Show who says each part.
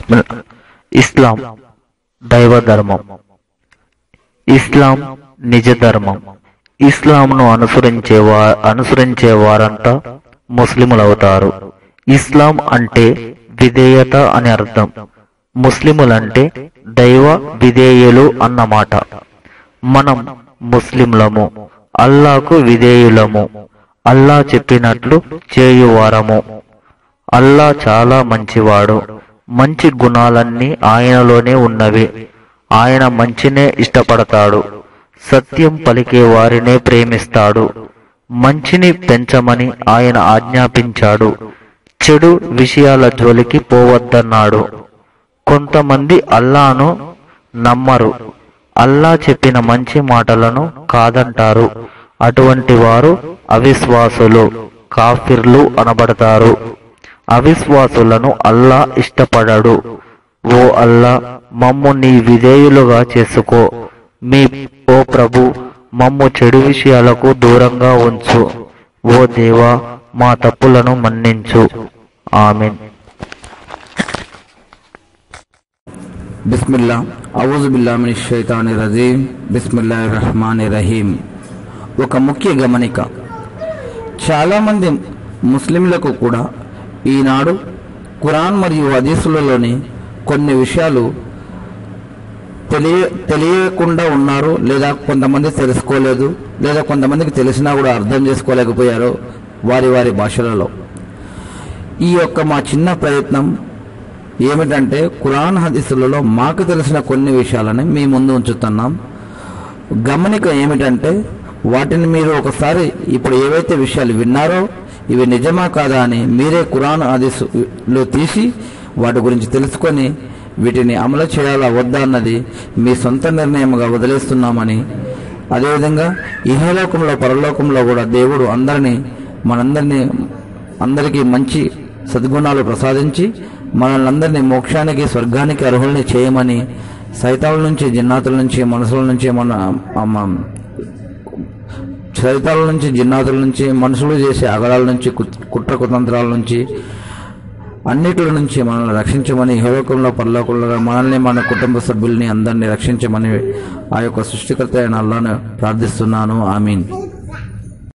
Speaker 1: బిస్మిల్ ఇస్లాం దైవ ధర్మం ఇస్లాం నిజ ధర్మం ఇస్లాంను అనుసరించే వా అనుసరించే వారంతా ముస్లిములవుతారు ఇస్లాం అంటే విధేయత అని అర్థం ముస్లిములంటే దైవ విధేయులు అన్నమాట మనం ముస్లింలము అల్లాకు విధేయులము అల్లా చెప్పినట్లు చేయువారము అల్లా చాలా మంచివాడు మంచి గుణాలన్నీ ఆయనలోనే ఉన్నవి ఆయన మంచినే ఇష్టపడతాడు సత్యం పలికే వారినే ప్రేమిస్తాడు మంచిని పెంచమని ఆయన ఆజ్ఞాపించాడు చెడు విషయాల జోలికి పోవద్దన్నాడు కొంతమంది అల్లాను నమ్మరు అల్లా చెప్పిన మంచి మాటలను కాదంటారు అటువంటి వారు అవిశ్వాసులు కాఫిర్లు అనబడతారు అవిశ్వాసులను అల్లా ఇష్టపడడు ఓ అల్లా మమ్ము నీ విధేయులుగా చేసుకో మీ ఓ ప్రభు మమ్ము చెడు విషయాలకు దూరంగా ఉంచు ఓ దేవా మా తప్పులను మన్నించు ఆమెన్
Speaker 2: బిస్మిల్లా అవుజుబిల్లామిని షైతాని రజీం బిస్మిల్లా రహమాన్ రహీం ఒక ముఖ్య గమనిక చాలామంది ముస్లింలకు కూడా ఈనాడు ఖురాన్ మరియు హదీసులలోని కొన్ని విషయాలు తెలియ తెలియకుండా ఉన్నారు లేదా కొంతమంది తెలుసుకోలేదు లేదా కొంతమందికి తెలిసినా కూడా అర్థం చేసుకోలేకపోయారు వారి వారి భాషలలో ఈ యొక్క మా చిన్న ప్రయత్నం ఏమిటంటే ఖురాన్ హదీసులలో మాకు తెలిసిన కొన్ని విషయాలని మీ ముందు ఉంచుతున్నాం గమనిక ఏమిటంటే వాటిని మీరు ఒకసారి ఇప్పుడు ఏవైతే విషయాలు విన్నారో ఇవి నిజమా కాదా అని మీరే ఖురాన్ హదీసులో తీసి వాటి గురించి తెలుసుకొని వీటిని అమలు చేయాలా వద్దా అన్నది మీ సొంత నిర్ణయంగా వదిలేస్తున్నామని అదేవిధంగా ఇహలోకంలో పరలోకంలో కూడా దేవుడు అందరినీ మనందరినీ అందరికీ మంచి సద్గుణాలు ప్రసాదించి మనల్ని అందరినీ మోక్షానికి స్వర్గానికి అర్హుల్ని చేయమని సైతాల నుంచి జిన్నాతుల నుంచి మనసుల నుంచి మన మన సైతాల నుంచి జిన్నాతుల నుంచి మనుషులు చేసే అగడాల నుంచి కుట్- కుట్ర కుతంత్రాల నుంచి అన్నిటి నుంచి మనల్ని రక్షించమని ఇహలోకంలో పరలోకంలో మనల్ని మన కుటుంబ సభ్యుల్ని అందరినీ రక్షించమని ఆ యొక్క సృష్టికర్త అయిన అల్లాను ప్రార్థిస్తున్నాను ఆమీన్